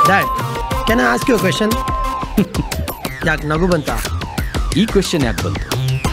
Dad can I ask you question ಯಾಕೆ ನಗು ಬಂತ ಈ ಕ್ವೆಶನ್ ಯಾಕೆ ಬಂತು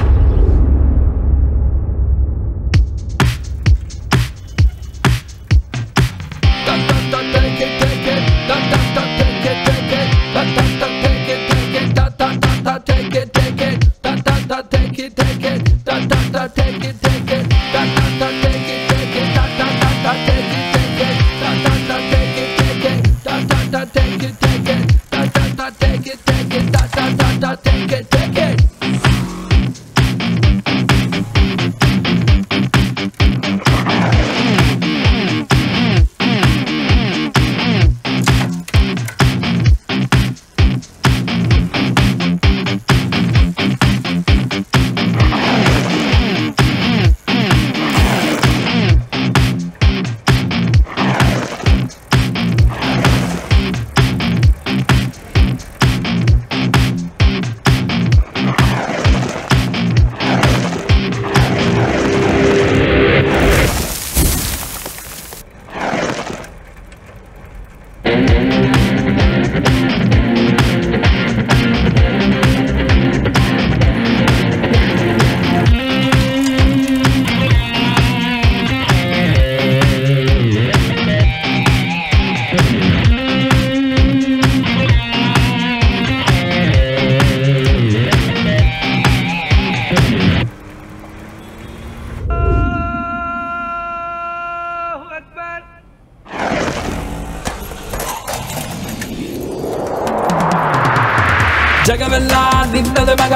ಜಗವೆಲ್ಲ ನಿನ್ನದ ಮಗ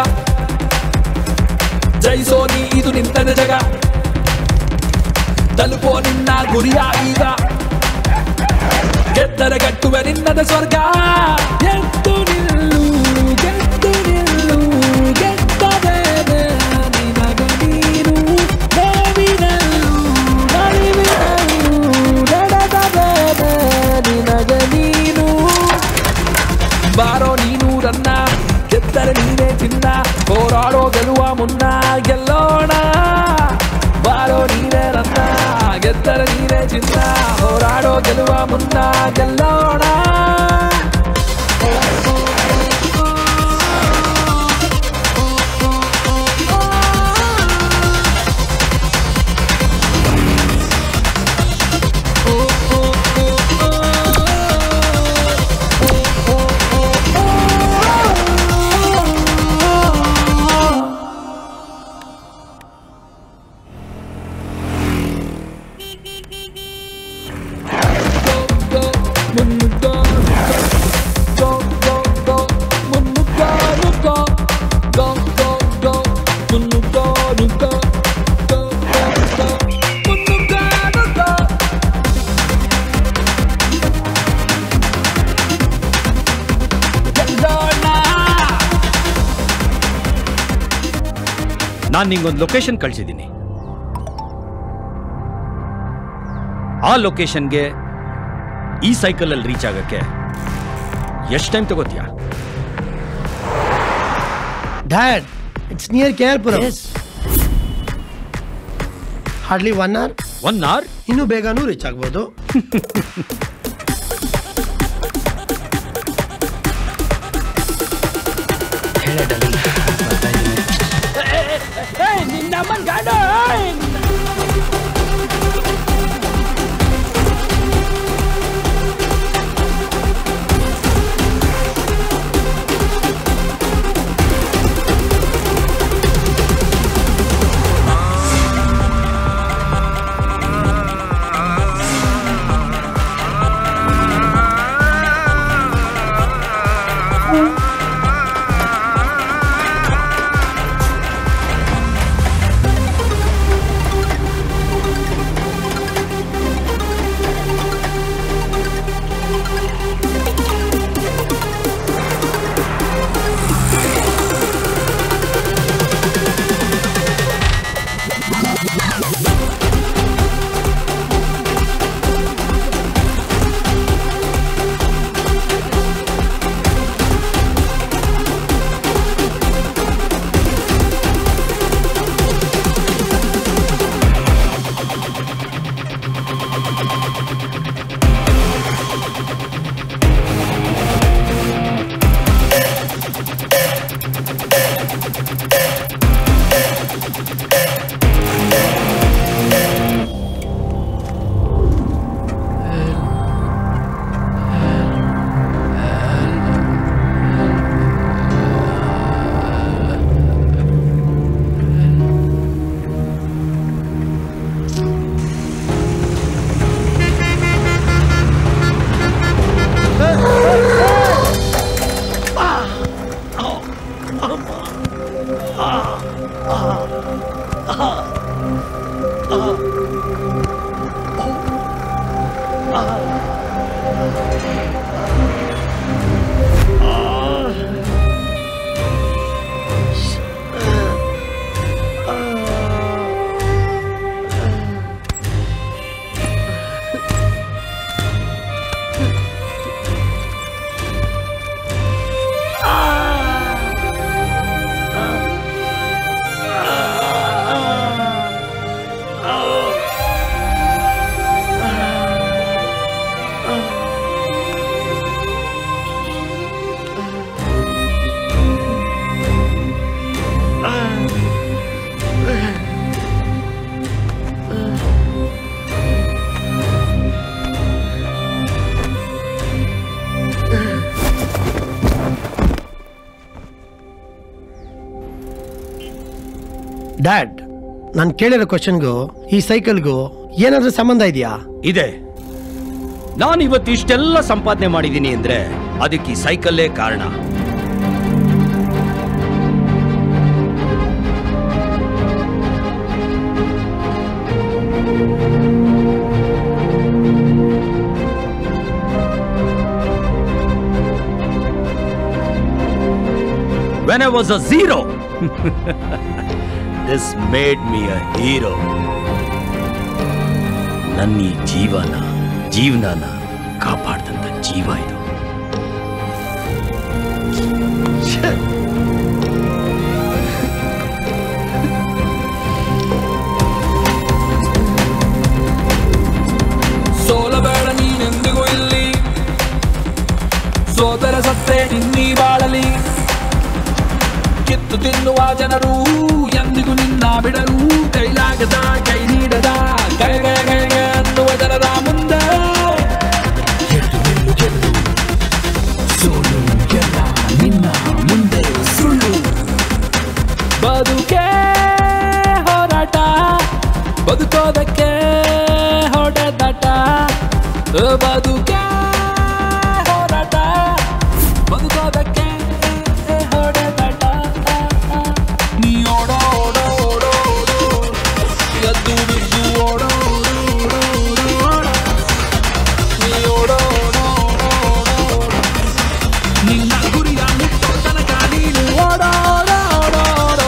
ಜಯಿಸೋ ನೀ ಇದು ನಿಂತದ ಜಗ ತಲುಪೋ ನಿನ್ನ ಗುರಿಯ ಈಗ ಗೆದ್ದರೆ ಕಟ್ಟುವೆ ನಿನ್ನದ ಸ್ವರ್ಗ ಎದ್ದು ನಿಲ್ಲು ಗೆದ್ದು ನಿಲ್ಲು ಗೆದ್ದದೇನೆ ನಿನಗ ನೀನು ನೋವಿನಲ್ಲೂ ನಲಿವಿನಲ್ಲೂ ನಡೆದದೇನೆ ನಿನಗ ನೀನು ಬಾರೋ ನೀನು ರನ್ನ ಗೆದ್ದರೆ ನೀನೇ ಚಿನ್ನ ಹೋರಾಡೋ ಗೆಲ್ಲುವ ಮುನ್ನ ಗೆಲ್ಲೋಣ ಬಾರೋ ನೀನೇ ರನ್ನ ಗೆದ್ದರೆ ನೀನೇ ಚಿನ್ನ ಹೋರಾಡೋ ಗೆಲ್ಲುವ ಮುನ್ನ ಗೆಲ್ಲೋಣ ನಾನು ನಿಂಗೊಂದು ಲೊಕೇಶನ್ ಕಳಿಸಿದ್ದೀನಿ ಆ ಲೊಕೇಶನ್ಗೆ ಈ ಸೈಕಲಲ್ಲಿ ರೀಚ್ ಆಗಕ್ಕೆ ಎಷ್ಟು ಟೈಮ್ ತಗೋತೀಯಾ dad it's near K R Puram hardly one hour one hour ಇನ್ನೂ ಬೇಗನೂ ರೀಚ್ ಆಗ್ಬೋದು ನಿನ್ನಮ್ಮನ್ ಗಾಡ ಡ್ಯಾಡ್ ನಾನು ಕೇಳಿರೋ ಕ್ವಶನ್ಗೂ ಈ ಸೈಕಲ್ಗೂ ಏನಾದ್ರೂ ಸಂಬಂಧ ಇದೆಯಾ ಇದೆ ನಾನು ಇವತ್ತು ಇಷ್ಟೆಲ್ಲ ಸಂಪಾದನೆ ಮಾಡಿದ್ದೀನಿ ಅಂದ್ರೆ ಅದಕ್ಕೆ ಈ ಸೈಕಲ್ಲೇ ಕಾರಣ When I was a zero, this made me a hero. ನನ್ನ ಈ ಜೀವನ ಜೀವನನ ಕಾಪಾಡ್ದಂತ ಜೀವ ಇದು ಸೋಲಬೇಡ ನೀನೆಂದಿಗೂ ಇಲ್ಲಿ ಸೋದರ ಸತ್ತೆ ಇನ್ನೀ ಬಾಳಲಿ ಕಿತ್ತು ತಿನ್ನುವ ಜನರು ಎಂದಿಗೂ ನಿನ್ನ ಬಿಡರು ಕೈಲಾಗದ ಕೈ ನೀಡದ ಕೈ ಕೈ ಕೈ ಕೈ ಅನ್ನುವ ಜನರ ಮುಂದೆ ಎದ್ದು ನಿಲ್ಲು ಗೆಲ್ಲು. ಸೋಲು ಗೆಲ್ಲ ನಿನ್ನ ಮುಂದೆ ಸುಳ್ಳು ಬದುಕೆ ಹೋರಾಟ ಬದುಕೋದಕ್ಕೆ ಹೊಡೆದಾಟ ಬದುಕೆ ಹೋರಾಟ ಬದುಕೋದಕ್ಕೆ ಹೊಡೆದಾಟ ನೀ ಓಡೋ ಓಡೋ ಓಡೋ ಓಡೋ ಎದ್ದು ಬಿದ್ದು ಓಡೋ ಓಡೋ ಓಡೋ ಓಡೋ ನೀ ಓಡೋ ಓಡೋ ಓಡೋ ಓಡೋ ನಿನ್ನ ಗುರಿಯ ಮುಟ್ಟೋ ತನಕ ನೀನು ಓಡೋ ಓಡೋ ಓಡೋ ಓಡೋ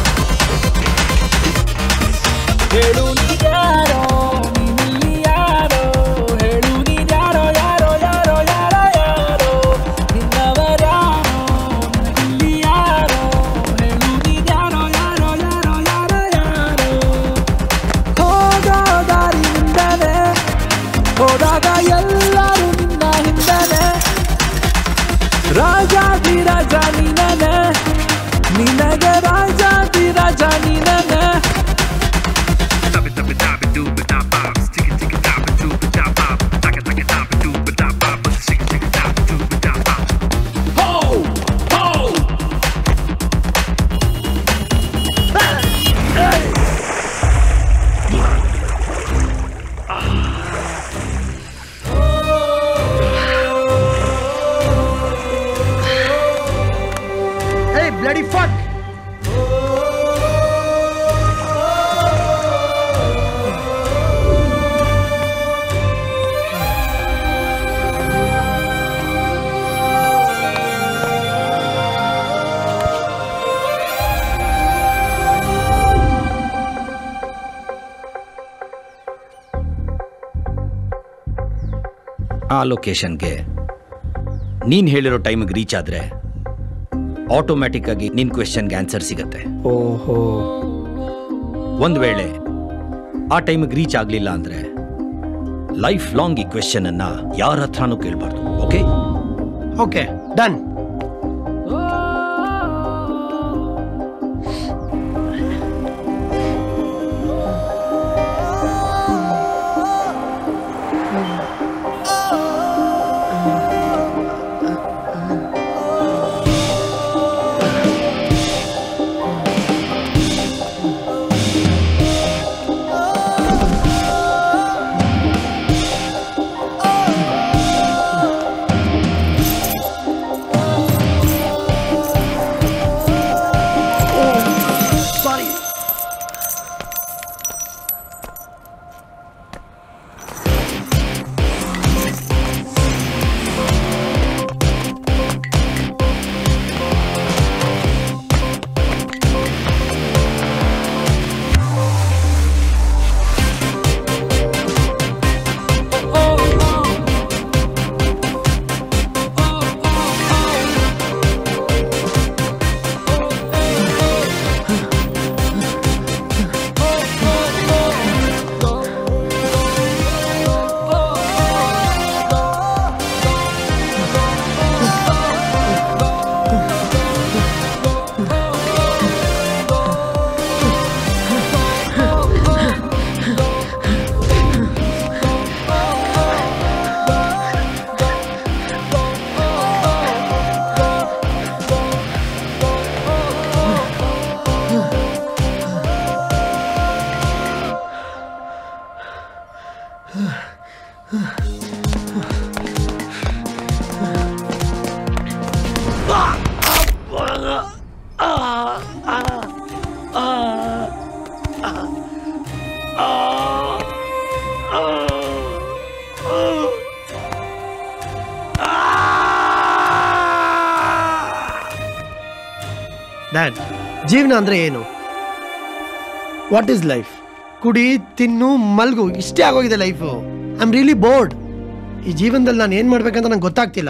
ಹೇಳು ನೀನ್ಯಾರೋ ನೀನಿಲ್ಲಿ ಯಾರೋ ಹೇಳು ನೀನ್ಯಾರೋ ಯಾರೋ ಯಾರೋ ಯಾರೋ ಯಾರೋ ನಿನ್ನವರ್ಯಾರೋ ನನಗಿಲ್ಲಿ ಯಾರೋ ಹೇಳು ನೀನ್ಯಾರೋ ಯಾರೋ ಯಾರೋ ಯಾರೋ ಯಾರೋ ಹೋಗೋ ದಾರಿಯಿಂದಲೇ ಹೋದಾಗ ಎಲ್ಲರೂ ನಿನ್ನ ಹಿಂದನೆ ರಾಜಾದಿ ರಾಜ ನೀನನೆ ನಿನಗೆ ರಾಜಾದಿ ರಾಜ ನೀನನೆ Ho! Ho! Hey, bloody fuck! ಆ ಲೊಕೇಶನ್ಗೆ ನೀನ್ ಹೇಳಿರೋ ಟೈಮಿಗೆ ರೀಚ್ ಆದ್ರೆ ಆಟೋಮ್ಯಾಟಿಕ್ ಆಗಿ ನಿನ್ ಕ್ವೆಶನ್ಗೆ ಆನ್ಸರ್ ಸಿಗತ್ತೆ ಓಹೋ ಒಂದ್ ವೇಳೆ ಆ ಟೈಮಿಗೆ ರೀಚ್ ಆಗ್ಲಿಲ್ಲ ಅಂದ್ರೆ ಲೈಫ್ ಲಾಂಗ್ ಈ ಕ್ವೆಶನ್ ಅನ್ನ ಯಾರ ಹತ್ರನೂ ಕೇಳಬಾರ್ದು okay okay done Oh dad ಜೀವನ ಅಂದರೆ ಏನು ವಾಟ್ ಈಸ್ ಲೈಫ್ ಕುಡಿ ತಿನ್ನು ಮಲ್ಗು ಇಷ್ಟೇ ಆಗೋಗಿದೆ life I am really bored ಈ ಜೀವನದಲ್ಲಿ ನಾನು ಏನು ಮಾಡ್ಬೇಕಂತ ನಂಗೆ ಗೊತ್ತಾಗ್ತಿಲ್ಲ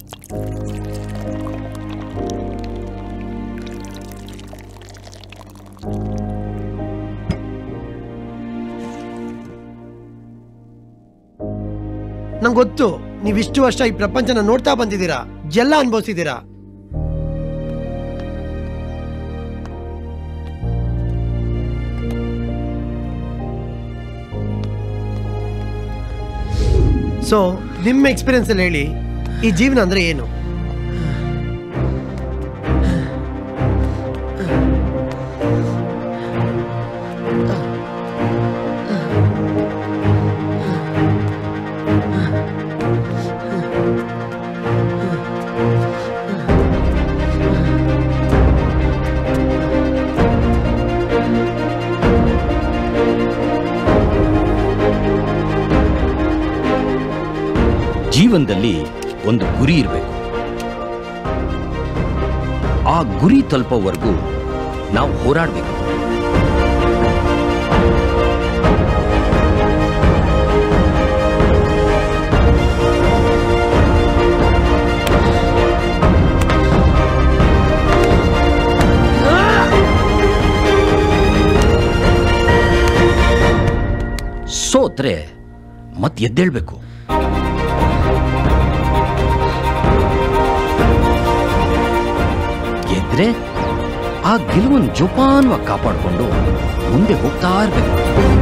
ನಂಗೆ ಗೊತ್ತು ನೀವು ಇಷ್ಟು ವರ್ಷ ಈ ಪ್ರಪಂಚನ ನೋಡ್ತಾ ಬಂದಿದ್ದೀರಾ ಎಲ್ಲ ಅನುಭವಿಸಿದ್ದೀರಾ ಸೊ ನಿಮ್ಮ ಎಕ್ಸ್ಪೀರಿಯನ್ಸ್ ಅಲ್ಲಿ ಹೇಳಿ ಈ ಜೀವನ ಅಂದ್ರೆ ಏನು ಜೀವನದಲ್ಲಿ ಒಂದು ಗುರಿ ಇರಬೇಕು ಆ ಗುರಿ ತಲುಪೋವರೆಗೂ ನಾವು ಹೋರಾಡಬೇಕು ಸೋತ್ರೆ ಮತ್ತೆ ಎದ್ದೇಳ್ಬೇಕು ಗೆದ್ರೆ ಆ ಗೆಲುವನ್ನು ಜೋಪಾನವಾಗಿ ಕಾಪಾಡಿಕೊಂಡು ಮುಂದೆ ಹೋಗ್ತಾ ಇರಬೇಕು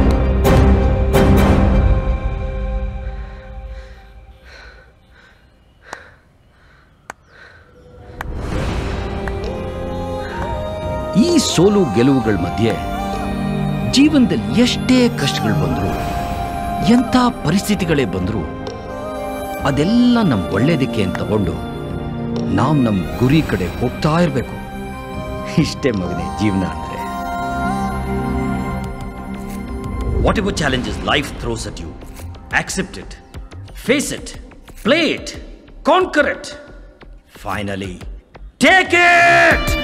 ಈ ಸೋಲು ಗೆಲುವುಗಳ ಮಧ್ಯೆ ಜೀವನದಲ್ಲಿ ಎಷ್ಟೇ ಕಷ್ಟಗಳು ಬಂದ್ರು ಎಂಥ ಪರಿಸ್ಥಿತಿಗಳೇ ಬಂದ್ರು ಅದೆಲ್ಲ ನಮ್ಮ ಒಳ್ಳೇದಕ್ಕೆ ಅಂತ ತಗೊಂಡು ನಾವು ನಮ್ಮ ಗುರಿ ಕಡೆ ಹೋಗ್ತಾ ಇರಬೇಕು ಇಷ್ಟೇ ಮಗನೇ ಜೀವನ ಅಂದ್ರೆ whatever challenges life throws at you accept it face it play it conquer it finally take it